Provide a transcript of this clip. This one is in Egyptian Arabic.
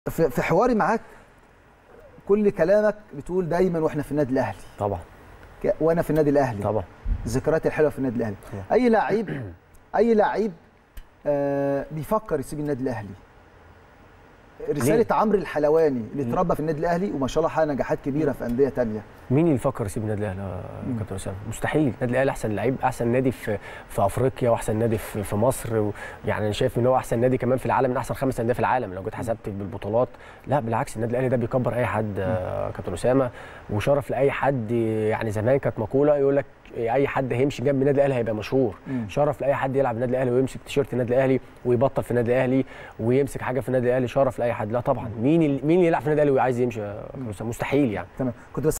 في في حواري معاك كل كلامك بتقول دايما واحنا في النادي الاهلي طبعا ك- وانا في النادي الاهلي طبعا الذكريات الحلوه في النادي الاهلي طبعا. اي لعيب اي لعيب آه بيفكر يسيب النادي الاهلي رساله عمرو الحلواني اللي اتربى في النادي الاهلي وما شاء الله حقق نجاحات كبيره في انديه تانية مين اللي يفكر يسيب النادي الاهلي يا كابتن اسامه مستحيل النادي الاهلي احسن لعيب احسن نادي في في افريقيا واحسن نادي في, في مصر و- يعني انا شايف ان هو احسن نادي كمان في العالم من احسن خمس انديه في العالم لو جيت حسبت بالبطولات لا بالعكس النادي الاهلي ده بيكبر اي حد آه، كابتن اسامه وشرف لاي حد يعني زمان كانت مقوله يقول لك اي حد هيمشي جنب النادي الاهلي هيبقى مشهور مم. شرف لاي حد يلعب النادي الاهلي ويمسك تيشيرت النادي الاهلي ويبطل في النادي الاهلي ويمسك حاجه في النادي الاهلي شرف لاي حد لا طبعا مين اللي- مين اللي يلعب في النادي الاهلي وعايز يمشي يا كابتن أسامة؟ مستحيل يعني تمام كنت بس